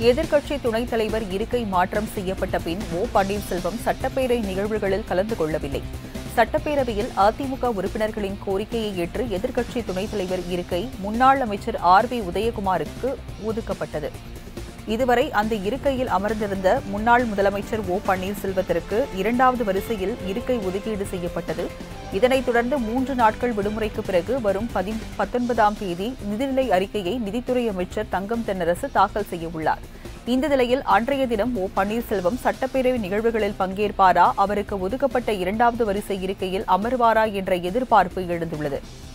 எதிர்க்கட்சி துணைத் தலைவர் இருக்கை மாற்றம் செய்யப்பட்ட பின் ஓ பன்னீர்செல்வம் சட்டப்பேரவை நிகழ்வுகளில் கலந்து கொள்ளவில்லை சட்டப்பேரவையில் அதிமுக உறுப்பினர்களின் கோரிக்கையை ஏற்று எதிர்க்கட்சி துணைத் தலைவர் இருக்கை முன்னாள் அமைச்சர் ஆர் பி உதயகுமாருக்கு ஒதுக்கப்பட்டது இதுவரை அந்த இருக்கையில் அமர்ந்திருந்த முன்னாள் முதலமைச்சர் ஓ பன்னீர்செல்வத்திற்கு இரண்டாவது வரிசையில் இருக்கை ஒதுக்கீடு செய்யப்பட்டது இதனைத் தொடர்ந்து மூன்று நாட்கள் விடுமுறைக்கு பிறகு வரும் பதி பத்தொன்பதாம் தேதி நிதிநிலை அறிக்கையை நிதித்துறை அமைச்சர் தங்கம் தென்னரசு தாக்கல் செய்யவுள்ளார் இந்த நிலையில் அன்றைய தினம் ஓ பன்னீர்செல்வம் சட்டப்பேரவை நிகழ்வுகளில் பங்கேற்பாரா அவருக்கு ஒதுக்கப்பட்ட இரண்டாவது வரிசை இருக்கையில் அமர்வாரா என்ற எதிர்பார்ப்பு எழுந்துள்ளது